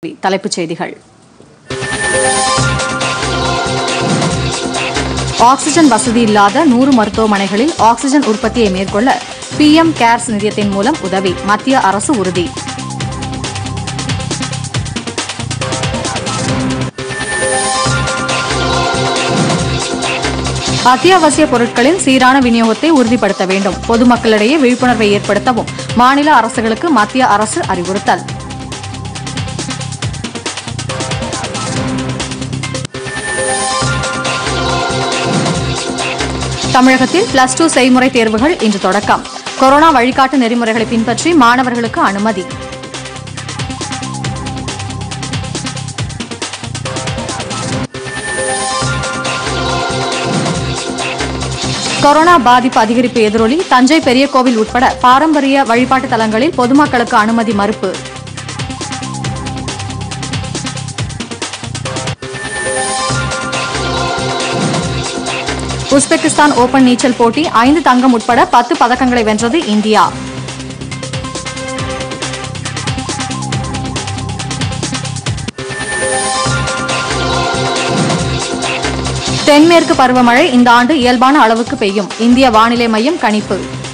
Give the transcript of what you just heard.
தலைப்புச் செய்திகள் ஆக்ஸிஜன் வசதி இல்லாத நூறு மருத்துவமனைகளில் ஆக்ஸிஜன் உற்பத்தியை மேற்கொள்ள பிஎம் கேர்ஸ் நிதியத்தின் மூலம் உதவி மத்திய அரசு உறுதி அத்தியாவசிய பொருட்களின் சீரான விநியோகத்தை உறுதிப்படுத்த வேண்டும் பொதுமக்களிடையே விழிப்புணர்வை ஏற்படுத்தவும் மாநில அரசுகளுக்கு மத்திய அரசு அறிவுறுத்தல் தமிழகத்தில் பிளஸ் டூ செய்முறை தேர்வுகள் இன்று தொடக்கம் கொரோனா வழிகாட்டு நெறிமுறைகளை பின்பற்றி மாணவர்களுக்கு அனுமதி கொரோனா பாதிப்பு அதிகரிப்பு எதிரொலி தஞ்சை பெரிய கோவில் உட்பட பாரம்பரிய வழிபாட்டு தலங்களில் பொதுமக்களுக்கு அனுமதி மறுப்பு உஸ்பெகிஸ்தான் ஓபன் நீச்சல் போட்டி ஐந்து தங்கம் உட்பட பத்து பதக்கங்களை வென்றது இந்தியா தென்மேற்கு பருவமழை இந்த ஆண்டு இயல்பான அளவுக்கு பெய்யும் இந்திய வானிலை மையம் கணிப்பு